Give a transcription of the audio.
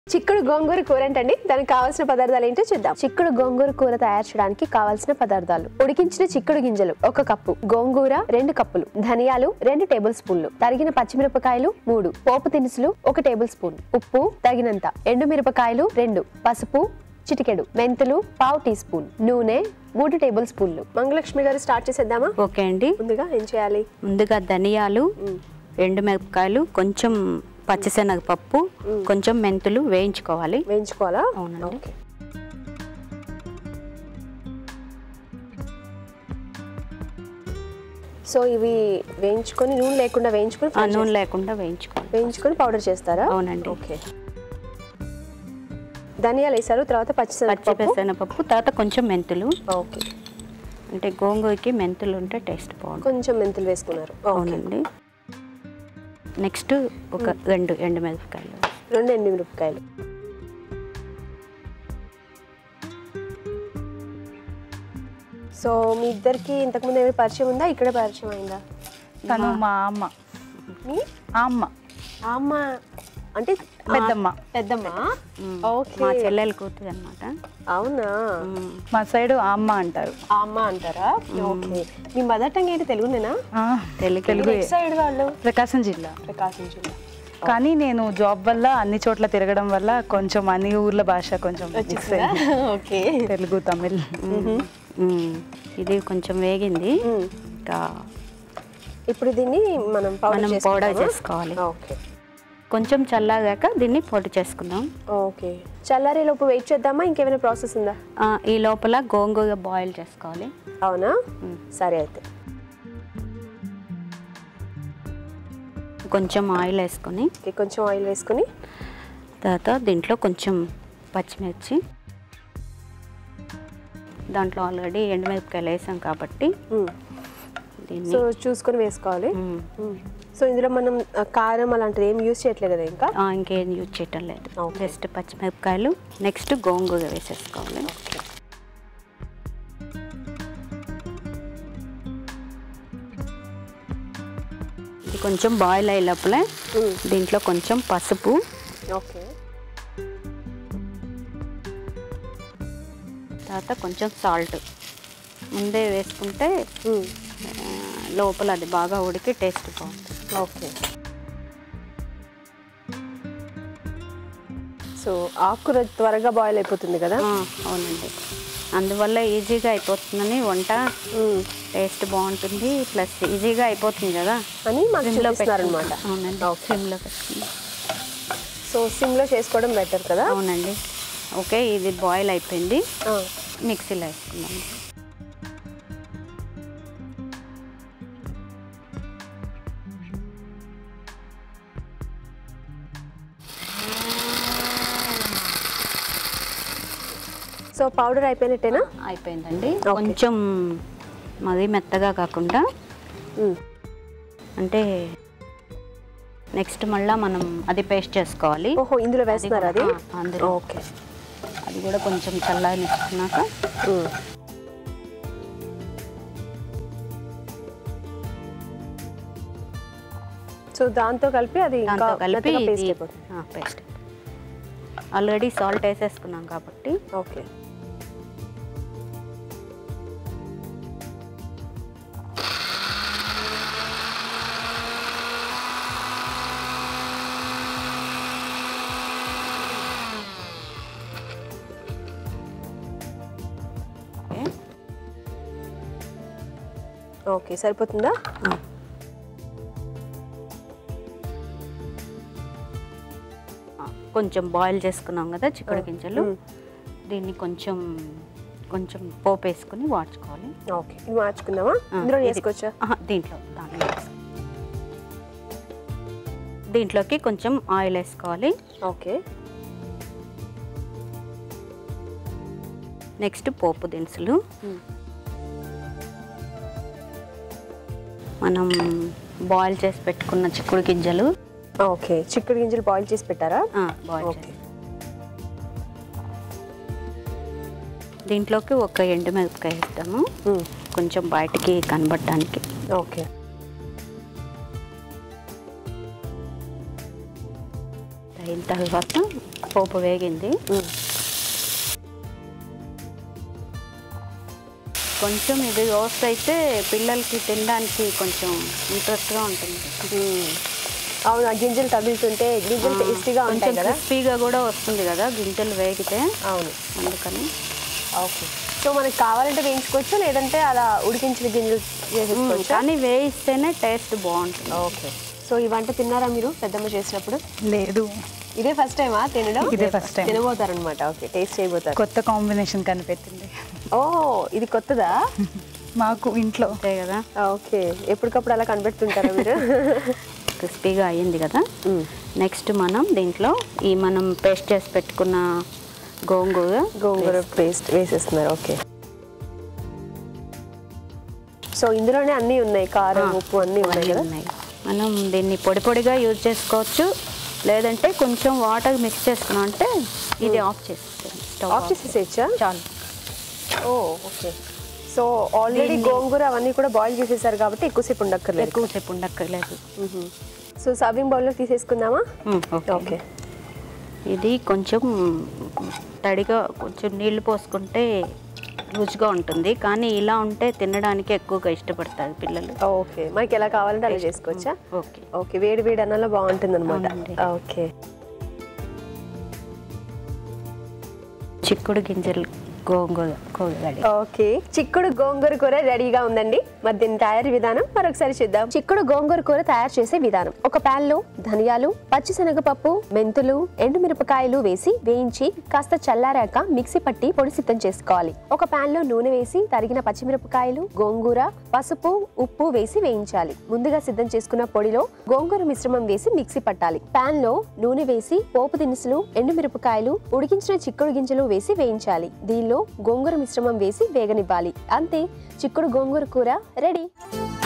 చిక్కుడు గోంగూర కూర అంటండి దానికి కావాల్సిన పదార్థాలు ఏంటో చూద్దాం చిక్కుడు గోంగూర కూర తయారు చేయడానికి కావాల్సిన పదార్థాలు ఉడికించిన చిక్కుడు గింజలు ఒక కప్పు గోంగూర రెండు కప్పులు ధనియాలు రెండు టేబుల్ స్పూన్లు తరిగిన పచ్చిమిరపకాయలు మూడు పోపు దినుసులు ఒక టేబుల్ స్పూన్ ఉప్పు తగినంత ఎండు మిరపకాయలు రెండు పసుపు చిటికెడు మెంతులు పావు టీ స్పూన్ నూనె మూడు టేబుల్ స్పూన్లు మంగళలక్ష్మి గారు స్టార్ట్ చేసేద్దామా ఓకే అండి ముందుగా ఏం చేయాలి ముందుగా ధనియాలు ఎండుమిరపకాయలు కొంచెం పచ్చిశనగపప్పు కొంచెం మెంతులు వేయించుకోవాలి వేయించుకోవాలా అవునండి. ఓకే సో ఇవి వేయించుకొని నూనె లేకుండా వేయించుకొని ఆ ఫ్రై నూనె చేస్తా- లేకుండా వేయించుకోవాలి వేయించుకొని పౌడర్ చేస్తారా అవునండి. ఓకే ధనియాలు వేసారు తర్వాత పచ్చి పచ్చిశనగపప్పు పెసరపప్పు తర్వాత కొంచెం మెంతులు ఓకే అంటే గోంగూరకి మెంతులు ఉంటే టేస్ట్ బాగుంటుంది కొంచెం మెంతులు వేసుకున్నారు ఓకే అవునండి నెక్స్ట్ ఒక రెండు ఎండుమిరపకాయలు రెండు ఎండు మిరపకాయలు సో మీ ఇద్దరికి ఇంతకుముందు ఏమి పరిచయం ఉందా ఇక్కడే పరిచయం అయిందా తను మా అమ్మ మీ ఆ అమ్మ ఆ అమ్మ అంటే పెద్దమ్మ పెద్దమ్మ ఓకే మా చెల్లెలు కూతురు అనమాట అవునా మా సైడ్ ఆ అమ్మ అంటారు ఆ అమ్మ అంటారా ఓకే మీ మదర్ టంగ్ ఏంటి తెలుగునేనా ఆ, తెలుగు తెలుగు ఎటు సైడ్ వాళ్ళు ప్రకాశం జిల్లా ప్రకాశం జిల్లా కానీ నేను జాబ్ వల్ల అన్ని చోట్ల తిరగడం వల్ల కొంచెం అన్ని ఊర్ల భాష కొంచెం మిక్స్ అయింది ఓకే తెలుగు తమిళ్ మ్మ్. ఇది కొంచెం వేగింది ఇంకా ఇప్పుడు దీన్ని మనం పౌడర్ మనం చేసుకుందామా? పౌడర్ చేసుకోవాలి ఓకే కొంచెం చల్లాగాక దీన్ని పొడి చేసుకుందాం ఓకే చల్లారే లోపు వెయిట్ చేద్దామా ఇంకేమైనా ప్రాసెస్ ఉందా ఆ, ఈ లోపల గోంగూర బాయిల్ చేసుకోవాలి అవునా సరే అయితే కొంచెం ఆయిల్ వేసుకొని ఓకే, కొంచెం ఆయిల్ వేసుకుని తర్వాత దీంట్లో కొంచెం పచ్చిమిర్చి దాంట్లో ఆల్రెడీ ఎండుమిరపకాయలు వేసాం కాబట్టి మ్మ్. దీన్ని సో చూసుకొని వేసుకోవాలి మ్మ్. మ్మ్. సో ఇందులో మనం ఆ, కారం అలాంటిది ఏం యూజ్ చేయట్లేదు కదా ఇంకా ఆ, ఇంకేం యూజ్ చేయటం లేదు ఓకే. జస్ట్ పచ్చిమిరపకాయలు నెక్స్ట్ గోంగూర వేసేసుకోవాలి ఇది కొంచెం బాయిల్ అయ్యే లోపల మ్మ్. దీంట్లో కొంచెం పసుపు ఓకే తర్వాత కొంచెం సాల్ట్ ముందే వేసుకుంటే మ్మ్. ఆ, లోపల అది బాగా ఉడికి టేస్ట్ బాగుంటుంది ఓకే సో ఆకుకూర త్వరగా బాయిల్ అయిపోతుంది కదా ఆ, అవునండి అందువల్ల ఈజీగా అయిపోతుందని వంట మ్మ్. టేస్ట్ బాగుంటుంది ప్లస్ ఈజీగా అయిపోతుంది కదా అని మాకు సిమ్లో చూపిస్తున్నారనమాట పెట్టుకుంటాం. అవునండి ఓకే. సిమ్లో పెట్టుకుందాం సో సిమ్లో చేసుకోవడం బెటర్ కదా అవునండి ఓకే ఇది బాయిల్ అయిపోయింది ఆ, మిక్సీలో వేసుకుందాం సో పౌడర్ అయిపోయినట్టేనా అయిపోయిందండి ఓకే. కొంచెం మరీ మెత్తగా కాకుండా మ్మ్. అంటే నెక్స్ట్ మళ్ళా మనం అది పేస్ట్ చేసుకోవాలి ఓహో ఇందులో వేస్తున్నారు అది కూడా- ఆ, అందులో ఓకే అది కూడా కొంచెం చల్లారనిచ్చుకున్నాక మ్మ్. సో దాంతో కలిపి అది ఇంకా దాంతో కలిపి మెత్తగా ఇది paste అయిపోతుంది పేస్ట్ ఆల్రెడీ సాల్ట్ వేసేసుకున్నాం కాబట్టి ఓకే ఓకే. ఓకే సరిపోతుందా ఆ. ఆ, కొంచెం బాయిల్ చేసుకున్నాం కదా చిక్కుడు గింజలు మ్మ్. దీన్ని కొంచెం కొంచెం పోపు వేసుకుని వాడుకోవాలి ఓకే ఇది మార్చుకుందామా ఆ, ఇందులో ఇది- వేసుకోవచ్చా ఆహా, దీంట్లో దాంట్లో వేసుకో. దీంట్లోకి కొంచెం ఆయిల్ వేసుకోవాలి ఓకే నెక్స్ట్ పోపు దినుసులు మ్మ్. మనం బాయిల్ చేసి పెట్టుకున్న చిక్కుడు గింజలు ఓకే చిక్కుడు గింజలు బాయిల్ చేసి పెట్టారా ఆ, బాయిల్ ఓకే చేసి దీంట్లోకి ఒక ఎండుమిరపకాయ వేస్తాము మ్మ్. కొంచెం బయటికి కనబడటానికి ఓకే అయిన తర్వాత పోపు వేగింది కొంచెం ఇది రోస్ట్ అయితే పిల్లలకి తినడానికి కొంచెం ఇంట్రెస్ట్గా ఉంటుంది అవును ఆ గింజలు తగులుతుంటే గింజలు టేస్టీగా కొంచెం ఉంటాయి కదా క్రిస్పీగా కూడా వస్తుంది కదా గింజలు వేగితే అవును అందుకని ఓకే సో మనకి కావాలంటే వేయించుకోవచ్చు లేదంటే అలా ఉడికించిన గింజలు వేసేసుకోవచ్చు కానీ వేయిస్తేనే టేస్ట్ బాగుంటుంది ఓకే సో ఈ వంట తిన్నారా మీరు పెద్దమ్మ చేసినప్పుడు లేదు ఇదే ఫస్ట్ టైమా తినడం ఇదే first time. తినబోతారనమాట ఓకే టేస్ట్ చేయబోతారు కొత్త కాంబినేషన్ కనిపెట్టింది ఓ ఇది కొత్తదా మాకు ఇంట్లో అంతే కదా ఓకే ఎప్పటికప్పుడు అలా కనిపెడుతుంటారా మీరు క్రిస్పీగా అయ్యింది కదా నెక్స్ట్ మనం దీంట్లో ఈ మనం పేస్ట్ చేసి పెట్టుకున్న గోంగూర గోంగూర పేస్ట్ వేసేస్తున్నారు ఓకే సో ఇందులోనే అన్నీ ఉన్నాయి కారం ఆ, ఉప్పు అన్నీ ఉన్నాయి అన్నీ కదా ఉన్నాయి మనం దీన్ని పొడి పొడిగా యూజ్ చేసుకోవచ్చు లేదంటే కొంచెం వాటర్ మిక్స్ చేసుకున్నాం అంటే ఇది ఆఫ్ చేసేస్తాను స్టవ్ ఆఫ్ చేసేసేయచ్చా చాలు ఓ ఓకే సో ఆల్రెడీ దీన్ని- గోంగూర అవన్నీ కూడా బాయిల్ చేసేసారు కాబట్టి ఎక్కువసేపు ఉండక్కర్లేదు ఎక్కువసేపు ఉండక్కర్లేదు సో సర్వింగ్ బౌల్లో తీసేసుకుందామా మ్మ్, ఓకే. ఓకే ఇది కొంచెం తడిగా కొంచెం నీళ్లు పోసుకుంటే రుచిగా ఉంటుంది కానీ ఇలా ఉంటే తినడానికి ఎక్కువగా ఇష్టపడతారు పిల్లలు ఓకే మనకి ఎలా కావాలంటే అలా చేసుకోవచ్చా ఓకే ఓకే వేడి వేడి అన్నంలో బాగుంటుంది అనమాట అవునండి. ఓకే చిక్కుడు గింజలు గోంగూర కూర రెడీ ఓకే చిక్కుడు గోంగూర కూర రెడీగా ఉందండి మరి దీని తయారీ విధానం మరొకసారి చూద్దాం చిక్కుడు గోంగూర కూర తయారు చేసే విధానం ఒక పాన్ లో ధనియాలు పచ్చిశనగపప్పు మెంతులు ఎండుమిరపకాయలు వేసి వేయించి కాస్త చల్లారాక మిక్సీ పట్టి పొడి సిద్ధం చేసుకోవాలి ఒక పాన్ లో నూనె వేసి తరిగిన పచ్చిమిరపకాయలు గోంగూర పసుపు ఉప్పు వేసి వేయించాలి ముందుగా సిద్ధం చేసుకున్న పొడిలో గోంగూర మిశ్రమం వేసి మిక్సీ పట్టాలి పాన్ లో నూనె వేసి పోపు దినుసులు ఎండుమిరపకాయలు ఉడికించిన చిక్కుడు గింజలు వేసి వేయించాలి దీనిలో గోంగూర మిశ్రమం వేసి వేగనివ్వాలి అంతే చిక్కుడు గోంగూర కూర రెడీ